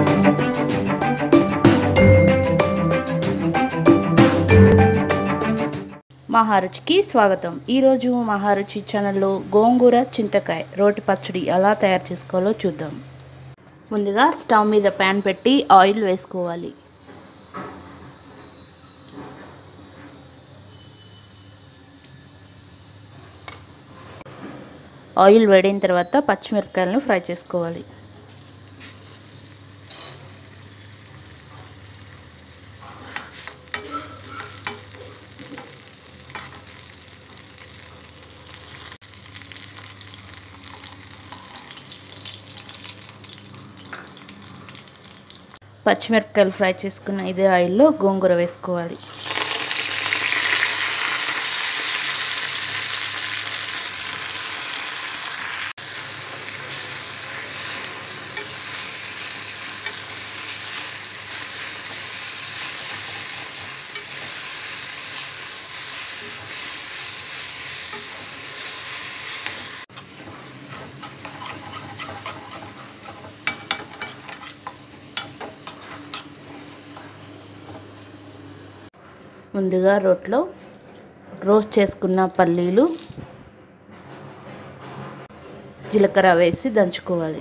మహారుచికి స్వాగతం ఈరోజు మహారుచి ఛానల్లో గోంగూర చింతకాయ రోటి పచ్చడి ఎలా తయారు చేసుకోవాలో చూద్దాం ముందుగా స్టవ్ మీద ప్యాన్ పెట్టి ఆయిల్ వేసుకోవాలి ఆయిల్ వేడిన తర్వాత పచ్చిమిరపకాయలను ఫ్రై చేసుకోవాలి పచ్చిమిరపకాయలు ఫ్రై చేసుకున్న ఇదే ఆయిల్లో గోంగూర వేసుకోవాలి ముందుగా రోట్లో రోస్ట్ చేసుకున్న పల్లీలు జీలకర్ర వేసి దంచుకోవాలి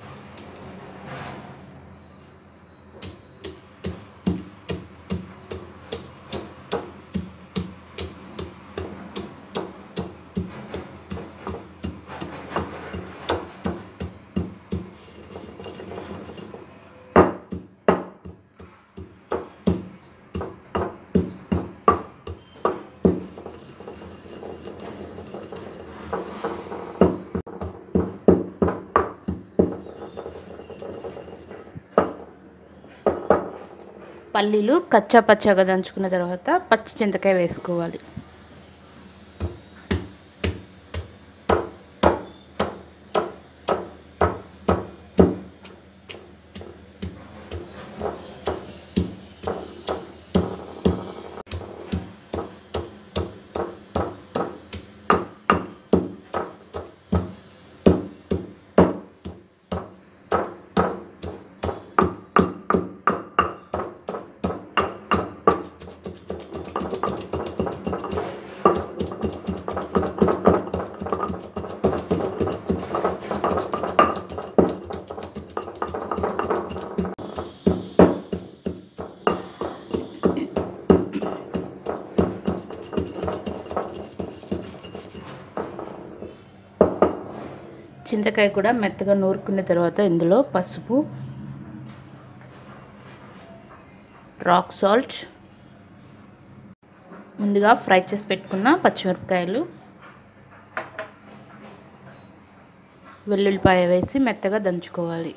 పల్లీలు కచ్చా పచ్చగా దంచుకున్న తర్వాత పచ్చి చింతకాయ వేసుకోవాలి చింతకాయ కూడా మెత్తగా నూరుకున్న తర్వాత ఇందులో పసుపు రాక్ సాల్ట్ ముందుగా ఫ్రై చేసి పెట్టుకున్న పచ్చిమిరపకాయలు వెల్లుల్లిపాయ వేసి మెత్తగా దంచుకోవాలి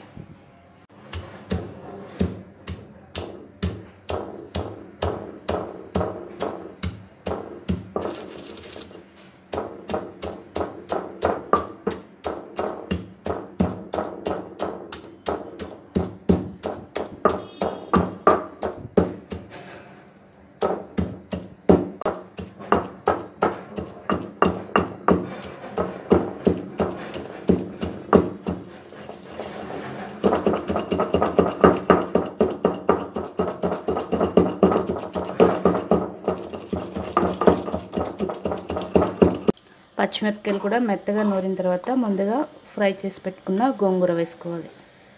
పచ్చిమిరపకాయలు కూడా మెత్తగా నూరిన తర్వాత ముందుగా ఫ్రై చేసి పెట్టుకున్న గోంగూర వేసుకోవాలి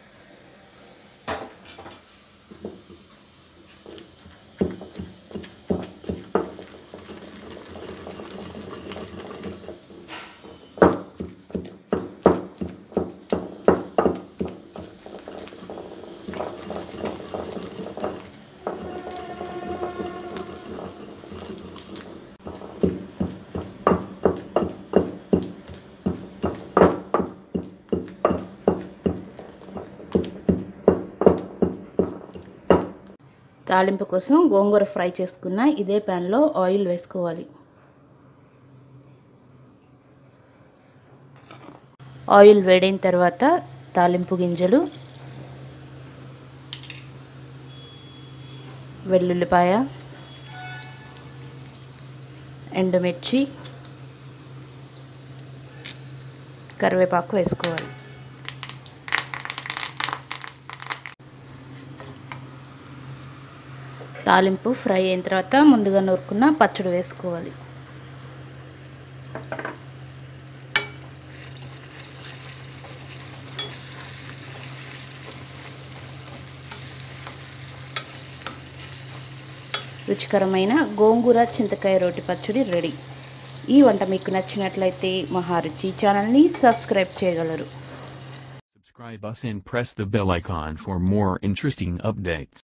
తాలింపు కోసం గోంగూర ఫ్రై చేసుకున్న ఇదే ప్యాన్లో ఆయిల్ వేసుకోవాలి ఆయిల్ వేడైన తర్వాత తాలింపు గింజలు వెల్లుల్లిపాయ ఎండుమిర్చి కరివేపాకు వేసుకోవాలి తాలింపు ఫ్రై అయిన తర్వాత ముందుగా నూరుకున్న పచ్చడి వేసుకోవాలి రుచికరమైన గోంగూర చింతకాయ రోటి పచ్చడి రెడీ ఈ వంట మీకు నచ్చినట్లయితే మహారుచి ఛానల్ని సబ్స్క్రైబ్ చేయగలరు Subscribe us and press the bell icon for more interesting updates.